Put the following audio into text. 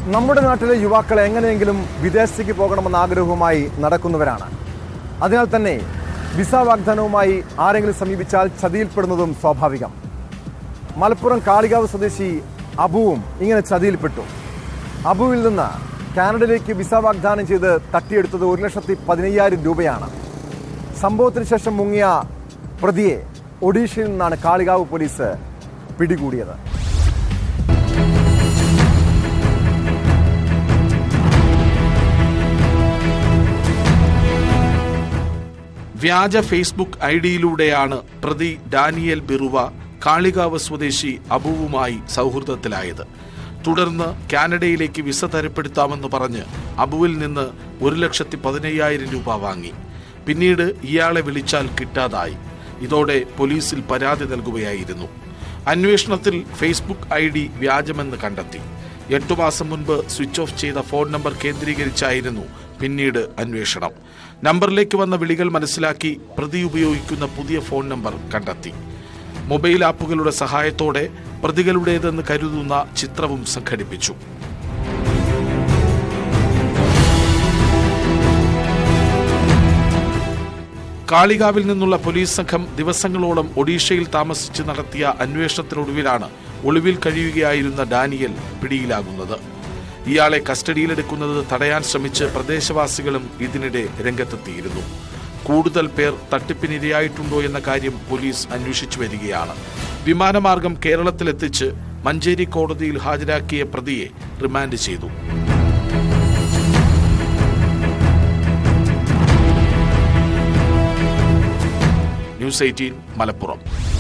നമ്മുടെ നാട്ടിലെ യുവാക്കൾ എങ്ങനെയെങ്കിലും വിദേശത്തേക്ക് പോകണമെന്ന ആഗ്രഹവുമായി നടക്കുന്നവരാണ് അതിനാൽ തന്നെ വിസ വാഗ്ദാനവുമായി ആരെങ്കിലും സമീപിച്ചാൽ ചതിയിൽപ്പെടുന്നതും സ്വാഭാവികം മലപ്പുറം കാളികാവ് സ്വദേശി അബുവും ഇങ്ങനെ ചതിയിൽപ്പെട്ടു അബുവിൽ നിന്ന് കാനഡയിലേക്ക് വിസ വാഗ്ദാനം ചെയ്ത് തട്ടിയെടുത്തത് ഒരു ലക്ഷത്തി പതിനയ്യായിരം രൂപയാണ് സംഭവത്തിന് ശേഷം മുങ്ങിയ പ്രതിയെ ഒഡീഷയിൽ നിന്നാണ് കാളികാവ് പോലീസ് പിടികൂടിയത് വ്യാജ ഫേസ്ബുക്ക് ഐ ഡിയിലൂടെയാണ് പ്രതി ഡാനിയൽ ബിറുവ കാളികാവ് സ്വദേശി അബുവുമായി സൗഹൃദത്തിലായത് തുടർന്ന് കാനഡയിലേക്ക് വിസ തരപ്പെടുത്താമെന്ന് പറഞ്ഞ് അബുവിൽ നിന്ന് ഒരു ലക്ഷത്തി പതിനയ്യായിരം രൂപ വാങ്ങി പിന്നീട് ഇയാളെ വിളിച്ചാൽ കിട്ടാതായി ഇതോടെ പോലീസിൽ പരാതി നൽകുകയായിരുന്നു അന്വേഷണത്തിൽ ഫേസ്ബുക്ക് ഐ ഡി വ്യാജമെന്ന് കണ്ടെത്തി എട്ടു മാസം മുൻപ് സ്വിച്ച് ഓഫ് ചെയ്ത ഫോൺ നമ്പർ കേന്ദ്രീകരിച്ചായിരുന്നു പിന്നീട് അന്വേഷണം നമ്പറിലേക്ക് വന്ന വിളികൾ മനസ്സിലാക്കി പ്രതി ഉപയോഗിക്കുന്ന പുതിയ ഫോൺ നമ്പർ കണ്ടെത്തി മൊബൈൽ ആപ്പുകളുടെ സഹായത്തോടെ പ്രതികളുടേതെന്ന് കരുതുന്ന ചിത്രവും സംഘടിപ്പിച്ചു കാളികാവിൽ നിന്നുള്ള പോലീസ് സംഘം ദിവസങ്ങളോളം ഒഡീഷയിൽ താമസിച്ച് നടത്തിയ അന്വേഷണത്തിനൊടുവിലാണ് ഒളിവിൽ കഴിയുകയായിരുന്ന ഡാനിയൽ പിടിയിലാകുന്നത് ഇയാളെ കസ്റ്റഡിയിലെടുക്കുന്നത് തടയാൻ ശ്രമിച്ച് പ്രദേശവാസികളും ഇതിനിടെ രംഗത്തെത്തിയിരുന്നു കൂടുതൽ പേർ തട്ടിപ്പിനിരയായിട്ടുണ്ടോ എന്ന കാര്യം പോലീസ് അന്വേഷിച്ചു വരികയാണ് വിമാനമാർഗം കേരളത്തിലെത്തിച്ച് മഞ്ചേരി കോടതിയിൽ ഹാജരാക്കിയ പ്രതിയെ റിമാൻഡ് ചെയ്തു ന്യൂസ് എയ്റ്റീൻ മലപ്പുറം